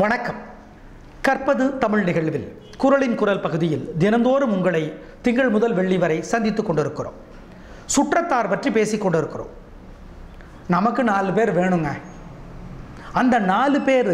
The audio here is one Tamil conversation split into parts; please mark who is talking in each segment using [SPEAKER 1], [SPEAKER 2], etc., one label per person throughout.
[SPEAKER 1] வணக்கம் கற்பது தமிழ் நிகழ்வில் குரலின் குரல் பகுதியில் தினந்தோறும் உங்களை திங்கள் முதல் வெள்ளி வரை சந்தித்துக் கொண்டிருக்கிறோம் சுற்றத்தார் பற்றி பேசிக் கொண்டிருக்கிறோம் நமக்கு நாலு பேர் வேணுங்க அந்த நாலு பேர்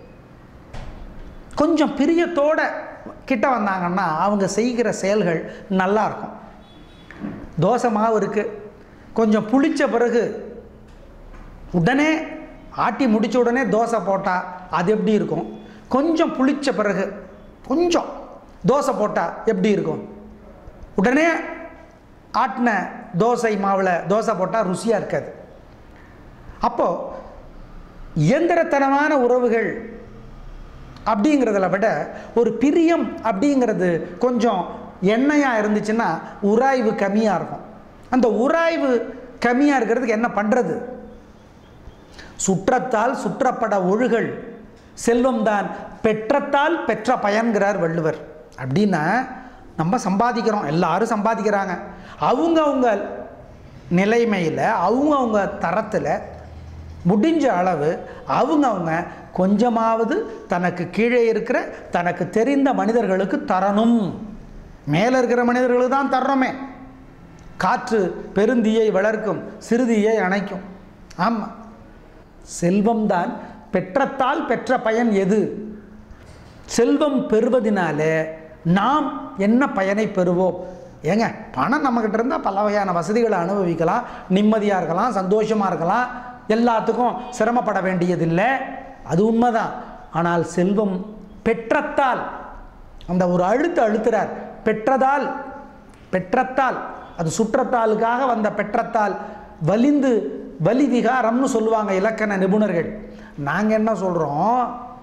[SPEAKER 1] கொஞ்சம் பிரியத்தோட கிட்ட வந்தாங்கன்னா அவங்க செய்கிற செயல்கள் நல்லா இருக்கும் தோசை மாவு இருக்குது கொஞ்சம் புளிச்ச பிறகு உடனே ஆட்டி முடிச்ச உடனே தோசை போட்டால் அது எப்படி இருக்கும் கொஞ்சம் புளிச்ச பிறகு கொஞ்சம் தோசை போட்டால் எப்படி இருக்கும் உடனே ஆட்டின தோசை மாவில் தோசை போட்டால் ருசியாக இருக்காது அப்போது இயந்திரத்தனமான உறவுகள் அப்படிங்கிறதுல விட ஒரு பிரியம் அப்படிங்கிறது கொஞ்சம் எண்ணெயாக இருந்துச்சுன்னா உராய்வு கம்மியாக இருக்கும் அந்த உராய்வு கம்மியாக இருக்கிறதுக்கு என்ன பண்ணுறது சுற்றத்தால் சுற்றப்பட ஒழுகல் செல்வம்தான் பெற்றத்தால் பெற்ற பயன்கிறார் வள்ளுவர் அப்படின்னா நம்ம சம்பாதிக்கிறோம் எல்லாரும் சம்பாதிக்கிறாங்க அவங்கவுங்க நிலைமையில் அவங்கவுங்க தரத்தில் முடிஞ்ச அளவு அவங்கவுங்க கொஞ்சமாவது தனக்கு கீழே இருக்கிற தனக்கு தெரிந்த மனிதர்களுக்கு தரணும் மேலே இருக்கிற மனிதர்களுக்கு தான் தர்றோமே காற்று பெருந்தீயை வளர்க்கும் சிறுதீயை அணைக்கும் ஆமாம் செல்வம்தான் பெற்றத்தால் பெற்ற பயன் எது செல்வம் பெறுவதினாலே நாம் என்ன பயனை பெறுவோம் ஏங்க பணம் நம்மக்கிட்ட இருந்தால் பல வகையான வசதிகளை அனுபவிக்கலாம் நிம்மதியாக இருக்கலாம் சந்தோஷமாக இருக்கலாம் எல்லாத்துக்கும் சிரமப்பட வேண்டியதில்லை அது உண்மைதான் ஆனால் செல்வம் பெற்றத்தால் அந்த ஒரு அழுத்து அழுத்துறார் பெற்றதால் பெற்றத்தால் அது சுற்றத்தாலுக்காக வந்த பெற்றத்தால் வலிந்து வலி விகாரம்னு சொல்லுவாங்க இலக்கண நிபுணர்கள் நாங்கள் என்ன சொல்கிறோம்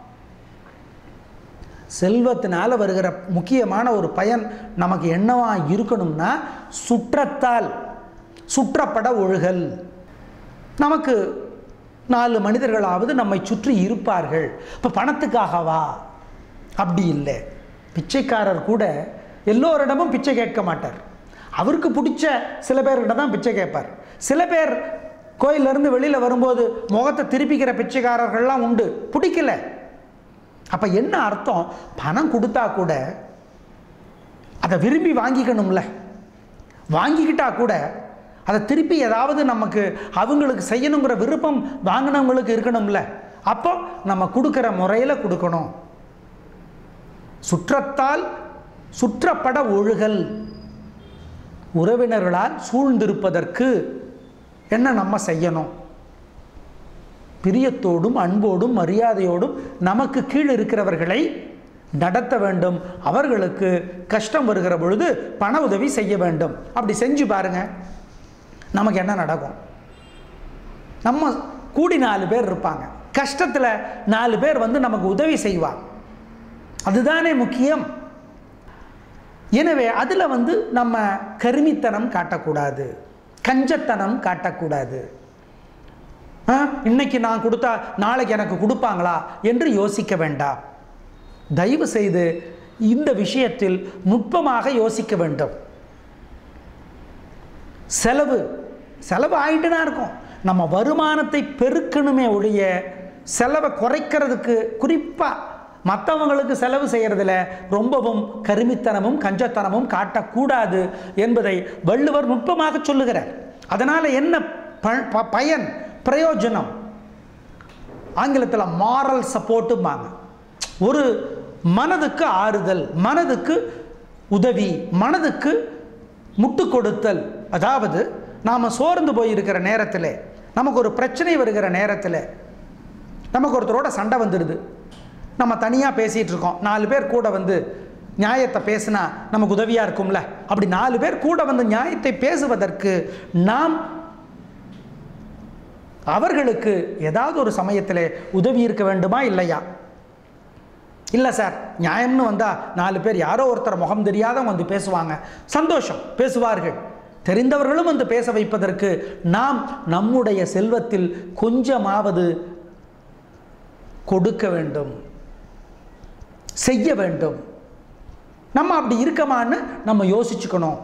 [SPEAKER 1] செல்வத்தினால வருகிற முக்கியமான ஒரு பயன் நமக்கு என்னவா இருக்கணும்னா சுற்றத்தால் சுற்றப்பட ஒழுகல் நமக்கு நாலு மனிதர்களாவது நம்மை சுற்றி இருப்பார்கள் இப்போ பணத்துக்காகவா அப்படி இல்லை பிச்சைக்காரர் கூட எல்லோரிடமும் பிச்சை கேட்க மாட்டார் அவருக்கு பிடிச்ச சில பேர்கிட்ட தான் பிச்சை கேட்பார் சில பேர் கோயிலிருந்து வெளியில் வரும்போது முகத்தை திருப்பிக்கிற பிச்சைக்காரர்கள்லாம் உண்டு பிடிக்கல அப்போ என்ன அர்த்தம் பணம் கொடுத்தா கூட அதை விரும்பி வாங்கிக்கணும்ல வாங்கிக்கிட்டா கூட அதை திருப்பி ஏதாவது நமக்கு அவங்களுக்கு செய்யணுங்கிற விருப்பம் வாங்கினவங்களுக்கு இருக்கணும்ல அப்போ நம்ம கொடுக்குற முறையில் கொடுக்கணும் சுற்றத்தால் சுற்றப்பட ஒழுகல் உறவினர்களால் சூழ்ந்திருப்பதற்கு என்ன நம்ம செய்யணும் பிரியத்தோடும் அன்போடும் மரியாதையோடும் நமக்கு கீழ் இருக்கிறவர்களை நடத்த வேண்டும் அவர்களுக்கு கஷ்டம் வருகிற பொழுது பண உதவி செய்ய வேண்டும் அப்படி செஞ்சு பாருங்க நமக்கு என்ன நடக்கும் நம்ம கூடி நாலு பேர் இருப்பாங்க கஷ்டத்தில் நாலு பேர் வந்து நமக்கு உதவி செய்வாங்க அதுதானே முக்கியம் எனவே அதில் வந்து நம்ம கருமித்தனம் காட்டக்கூடாது கஞ்சத்தனம் காட்டக்கூடாது இன்னைக்கு நான் கொடுத்தா நாளைக்கு எனக்கு கொடுப்பாங்களா என்று யோசிக்க வேண்டாம் தயவு செய்து இந்த விஷயத்தில் நுட்பமாக யோசிக்க வேண்டும் செலவு செலவு ஆகிட்டு தான் இருக்கும் நம்ம வருமானத்தை பெருக்கணுமே ஒழிய செலவை குறைக்கிறதுக்கு குறிப்பாக மற்றவங்களுக்கு செலவு செய்கிறதுல ரொம்பவும் கருமித்தனமும் கஞ்சத்தனமும் காட்டக்கூடாது என்பதை வள்ளுவர் நுட்பமாக சொல்லுகிறார் அதனால் என்ன ப பயன் பிரயோஜனம் ஆங்கிலத்தில் மாரல் சப்போர்ட்டுமாங்க ஒரு மனதுக்கு ஆறுதல் மனதுக்கு உதவி மனதுக்கு முட்டு கொடுத்தல் அதாவது நாம் சோர்ந்து போயிருக்கிற நேரத்தில் நமக்கு ஒரு பிரச்சனை வருகிற நேரத்தில் நமக்கு ஒருத்தரோட சண்டை வந்துடுது நம்ம தனியாக பேசிகிட்டு இருக்கோம் நாலு பேர் கூட வந்து நியாயத்தை பேசினா நமக்கு உதவியாக இருக்கும்ல அப்படி நாலு பேர் கூட வந்து நியாயத்தை பேசுவதற்கு நாம் அவர்களுக்கு ஏதாவது ஒரு சமயத்தில் உதவி இருக்க வேண்டுமா இல்லையா இல்லை சார் நியாயம்னு வந்தால் நாலு பேர் யாரோ ஒருத்தர் முகம் தெரியாதவங்க வந்து பேசுவாங்க சந்தோஷம் பேசுவார்கள் தெரிந்தவர்களும் வந்து பேச வைப்பதற்கு நாம் நம்முடைய செல்வத்தில் கொஞ்சமாவது கொடுக்க வேண்டும் செய்ய வேண்டும் நம்ம அப்படி இருக்கமான்னு நம்ம யோசிச்சுக்கணும்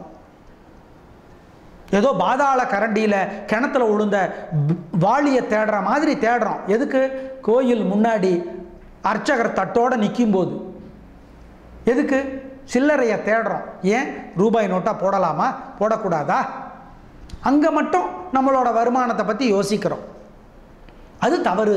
[SPEAKER 1] ஏதோ பாதாள கரண்டியில் கிணத்துல விழுந்த வாளியை தேடுற மாதிரி தேடுறோம் எதுக்கு கோயில் முன்னாடி அர்ச்சகர் தட்டோட நிற்கும்போது எதுக்கு சில்லறையை தேடுறோம் ஏன் ரூபாய் நோட்டாக போடலாமா போடக்கூடாதா அங்கே மட்டும் நம்மளோட வருமானத்தை பற்றி யோசிக்கிறோம் அது தவறு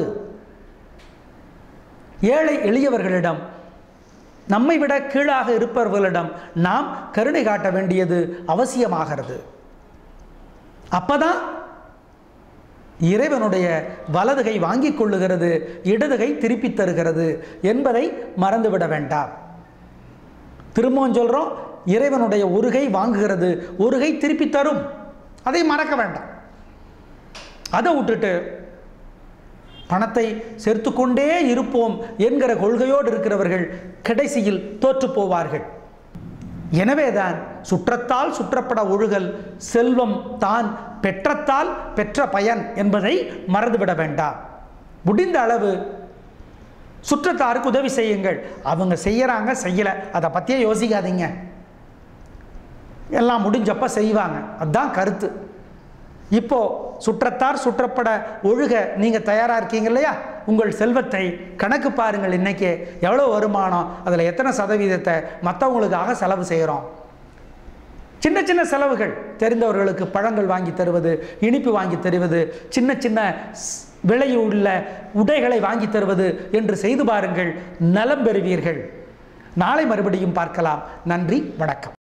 [SPEAKER 1] ஏழை எளியவர்களிடம் நம்மை விட கீழாக இருப்பவர்களிடம் நாம் கருணை காட்ட வேண்டியது அவசியமாகிறது அப்பதான் இறைவனுடைய வலதுகை வாங்கிக் கொள்ளுகிறது இடதுகை திருப்பித் தருகிறது என்பதை மறந்துவிட வேண்டாம் திரும்பவும் சொல்கிறோம் இறைவனுடைய ஒரு கை வாங்குகிறது ஒரு கை திருப்பி தரும் அதை மறக்க வேண்டாம் அதை விட்டுட்டு பணத்தை சேர்த்து கொண்டே இருப்போம் என்கிற கொள்கையோடு இருக்கிறவர்கள் கடைசியில் தோற்று போவார்கள் எனவேதான் சுற்றத்தால் சுற்றப்பட ஒழுகல் செல்வம் தான் பெற்றத்தால் பெற்ற பயன் என்பதை மறந்துவிட வேண்டாம் முடிந்த அளவு சுற்றத்தாருக்கு உதவி செய்யுங்கள் அவங்க செய்யறாங்க செய்யல அதை பற்றியே யோசிக்காதீங்க எல்லாம் முடிஞ்சப்ப செய்வாங்க அதுதான் கருத்து இப்போ சுற்றத்தார் சுற்றப்பட ஒழுக நீங்க தயாரா இருக்கீங்க இல்லையா உங்கள் செல்வத்தை கணக்கு பாருங்கள் இன்னைக்கு எவ்வளோ வருமானம் அதில் எத்தனை சதவீதத்தை மற்றவங்களுக்காக செலவு செய்கிறோம் சின்ன சின்ன செலவுகள் தெரிந்தவர்களுக்கு பழங்கள் வாங்கி தருவது இனிப்பு வாங்கி தருவது சின்ன சின்ன ஸ்- விலையுள்ள உடைகளை வாங்கி தருவது என்று செய்து பாருங்கள் நலம் பெறுவீர்கள் நாளை மறுபடியும் பார்க்கலாம் நன்றி வணக்கம்